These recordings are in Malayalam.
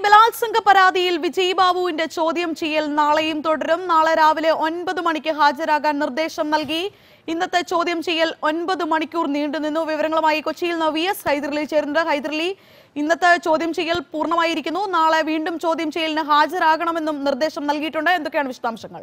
ബലാത്സംഗ പരാതിയിൽ വിജയ് ബാബുവിന്റെ ചോദ്യം ചെയ്യൽ നാളെയും തുടരും നാളെ രാവിലെ ഒൻപത് മണിക്ക് ഹാജരാകാൻ നിർദ്ദേശം നൽകി ഇന്നത്തെ ചോദ്യം ചെയ്യൽ ഒൻപത് മണിക്കൂർ നീണ്ടുനിന്നു വിവരങ്ങളുമായി കൊച്ചിയിൽ നിന്ന് വി എസ് ഹൈദരലി ചേരുന്നത് ഹൈദരലി ഇന്നത്തെ ചോദ്യം ചെയ്യൽ പൂർണ്ണമായിരിക്കുന്നു നാളെ വീണ്ടും ചോദ്യം ചെയ്യലിന് ഹാജരാകണമെന്നും നിർദ്ദേശം നൽകിയിട്ടുണ്ട് എന്തൊക്കെയാണ് വിശദാംശങ്ങൾ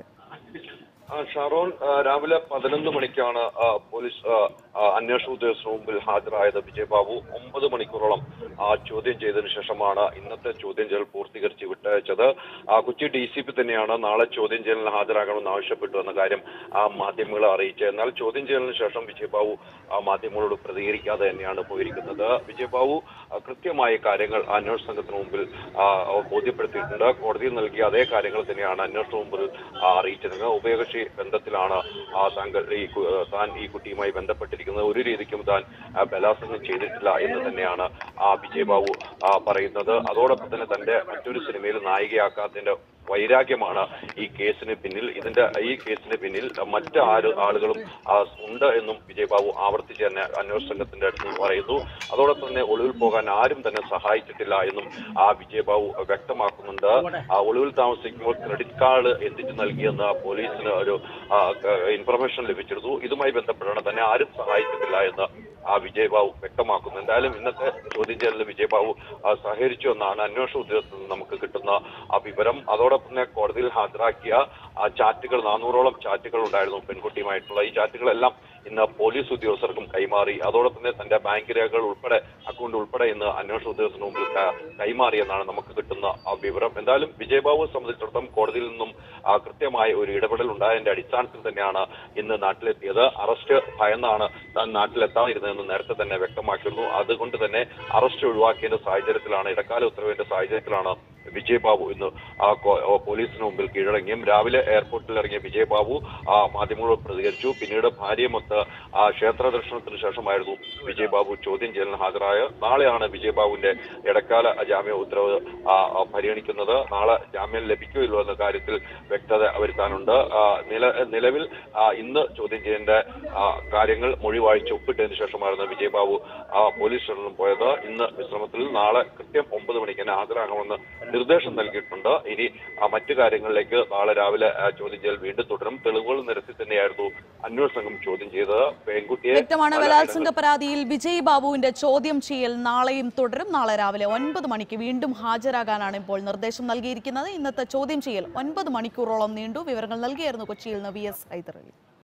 ആ, ഷാറോൺ ആ, രാവിലെ പതിനൊന്ന് മണിക്കാണ് ആ, പോലീസ് ആ, ആ, അന്വേഷണ ഉദ്യോഗസ്ഥന് മുമ്പിൽ ഹാജരായത് വിജയബാബു ഒമ്പത് മണിക്കൂറോളം ആ, ചോദ്യം ചെയ്തതിനു ശേഷമാണ് ഇന്നത്തെ ചോദ്യം ചെയ്യൽ പൂർത്തീകരിച്ച് വിട്ടയച്ചത് ആ, കൊച്ചി ഡി സി പി തന്നെയാണ് നാളെ ചോദ്യം ചെയ്യലിന് ഹാജരാകണമെന്ന് ആവശ്യപ്പെട്ടു എന്ന കാര്യം ആ, മാധ്യമങ്ങളെ അറിയിച്ചത് എന്നാൽ ചോദ്യം ചെയ്യലിന് ശേഷം വിജയബാബു ആ, മാധ്യമങ്ങളോട് പ്രതികരിക്കാതെ തന്നെയാണ് പോയിരിക്കുന്നത് വിജയബാബു ആ, കൃത്യമായ കാര്യങ്ങൾ അന്വേഷണ സംഘത്തിന് മുമ്പിൽ ആ, ബോധ്യപ്പെടുത്തിയിട്ടുണ്ട് കോടതിയിൽ നൽകിയ അതേ കാര്യങ്ങൾ തന്നെയാണ് അന്വേഷണ മുമ്പിൽ ആ, അറിയിച്ചത് ഉഭയകക്ഷി ബന്ധത്തിലാണ് ആ, താങ്കൾ ഈ കു- ആ, താൻ ഈ കുട്ടിയുമായി ബന്ധപ്പെട്ടിരിക്കുന്നത് ഒരു രീതിക്കും താൻ ആ, ബലാത്സംഗം ചെയ്തിട്ടില്ല എന്ന് തന്നെയാണ് ആ വിജയബാബു ആ, പറയുന്നത് അതോടൊപ്പം തന്നെ തന്റെ മറ്റൊരു സിനിമയിൽ നായികയാക്കാത്തതിന്റെ വൈരാഗ്യമാണ് ഈ കേസിന് പിന്നിൽ ഇതിന്റെ ഈ കേസിന് പിന്നിൽ മറ്റ് ആര് ആളുകളും ആ, ഉണ്ട് എന്നും വിജയബാബു ആവർത്തിച്ച് തന്നെ അന്വേഷണ സംഘത്തിന്റെ അടുത്ത് പറയുന്നു അതോടൊപ്പം തന്നെ ഒളിവിൽ പോകാൻ ആരും തന്നെ സഹായിച്ചിട്ടില്ല എന്നും ആ വിജയബാബു വ്യക്തമാക്കുന്നുണ്ട് ആ ഒളിവിൽ താമസിക്കുമ്പോൾ ക്രെഡിറ്റ് കാർഡ് എത്തിച്ചു നൽകിയെന്ന് പോലീസിന് ഒരു ആ, ക- ഇൻഫർമേഷൻ ലഭിച്ചിരുന്നു ഇതുമായി ബന്ധപ്പെട്ടാണ് തന്നെ ആരും സഹായിച്ചിട്ടില്ല എന്ന് ആ വിജയബാബു വ്യക്തമാക്കുന്നു എന്തായാലും ഇന്നത്തെ ചോദ്യം ചെയ്യലിൽ വിജയബാബു ആ, സഹകരിച്ചു എന്നാണ് അന്വേഷണ ഉദ്യോഗസ്ഥരിൽ നിന്ന് നമുക്ക് കിട്ടുന്ന ആ വിവരം അതോടൊപ്പം തന്നെ കോടതിയിൽ ഹാജരാക്കിയ ആ ചാറ്റുകൾ നാനൂറോളം ചാറ്റുകൾ ഉണ്ടായിരുന്നു പെൺകുട്ടിയുമായിട്ടുള്ള ഈ ചാറ്റുകളെല്ലാം ഇന്ന് പോലീസ് ഉദ്യോഗസ്ഥർക്കും കൈമാറി അതോടൊപ്പം തന്നെ തന്റെ ബാങ്ക് രേഖകൾ ഉൾപ്പെടെ അക്കൗണ്ട് ഉൾപ്പെടെ ഇന്ന് അന്വേഷണ ഉദ്യോഗസ്ഥന് മുമ്പിൽ ക- കൈമാറിയെന്നാണ് നമുക്ക് കിട്ടുന്ന ആ വിവരം എന്തായാലും വിജയബാബുവെ സംബന്ധിച്ചിടത്തോളം കോടതിയിൽ നിന്നും ആ, കൃത്യമായ ഒരു ഇടപെടൽ ഉണ്ടായതിന്റെ അടിസ്ഥാനത്തിൽ തന്നെയാണ് ഇന്ന് നാട്ടിലെത്തിയത് അറസ്റ്റ് ഭയന്നാണ് താൻ നാട്ടിലെത്താതിരുന്നതെന്ന് നേരത്തെ തന്നെ വ്യക്തമാക്കിയിരുന്നു അതുകൊണ്ട് തന്നെ അറസ്റ്റ് ഒഴിവാക്കിയതിന്റെ സാഹചര്യത്തിലാണ് ഇടക്കാല ഉത്തരവിന്റെ സാഹചര്യത്തിലാണ് വിജയബാബു ഇന്ന് ആ കോ- ആ പോലീസിന് മുമ്പിൽ കീഴടങ്ങിയും രാവിലെ എയർപോർട്ടിൽ ഇറങ്ങിയ വിജയബാബു ആ മാധ്യമങ്ങളോട് പ്രതികരിച്ചു പിന്നീട് ഭാര്യയുമൊത്ത് ആ ക്ഷേത്ര ദർശനത്തിന് ശേഷമായിരുന്നു വിജയബാബു ചോദ്യം ചെയ്യലിന് ഹാജരായത് നാളെയാണ് വിജയബാബുവിന്റെ ഇടക്കാല ജാമ്യ ഉത്തരവ് ആ, ആ, പരിഗണിക്കുന്നത് നാളെ ജാമ്യം ലഭിക്കുകയില്ലോ എന്ന കാര്യത്തിൽ വ്യക്തത വരുത്താനുണ്ട് ആ, നില നിലവിൽ ആ, ഇന്ന് ചോദ്യം ചെയ്യേണ്ട ആ, കാര്യങ്ങൾ മൊഴി വായിച്ച് ഒപ്പിട്ടതിന് ശേഷമായിരുന്നു വിജയബാബു ആ, പോലീസ് സ്റ്റേഷനിൽ പോയത് ഇന്ന് വിശ്രമത്തിൽ നാളെ കൃത്യം ഒമ്പത് മണിക്ക് തന്നെ ഹാജരാകണമെന്ന് നിർദ്ദേശം നൽകിയിട്ടുണ്ട് ഇനി ആ, മറ്റു കാര്യങ്ങളിലേക്ക് നാളെ രാവിലെ ആ, ചോദ്യം ചെയ്യൽ വീണ്ടും തുടരും തെളിവുകൾ നിരത്തി തന്നെയായിരുന്നു അന്വേഷണ സംഘം ചോദ്യം ചെയ്തത് പെൺകുട്ടിയെ വ്യക്തമാണ് പല ബലാത്സംഗ പരാതിയിൽ വിജയ് ബാബുവിന്റെ ചോദ്യം ചെയ്യൽ നാളെയും തുടരും നാളെ രാവിലെ ഒൻപത് മണിക്ക് വീണ്ടും ഹാജരാകാനാണ് ഇപ്പോൾ നിർദ്ദേശം നൽകിയിരിക്കുന്നത് ഇന്നത്തെ ചോദ്യം ചെയ്യൽ ഒൻപത് മണിക്കൂറോളം നീണ്ടു വിവരങ്ങൾ നൽകിയായിരുന്നു കൊച്ചിയിൽ നിന്ന് വി എസ് ഹൈദരലി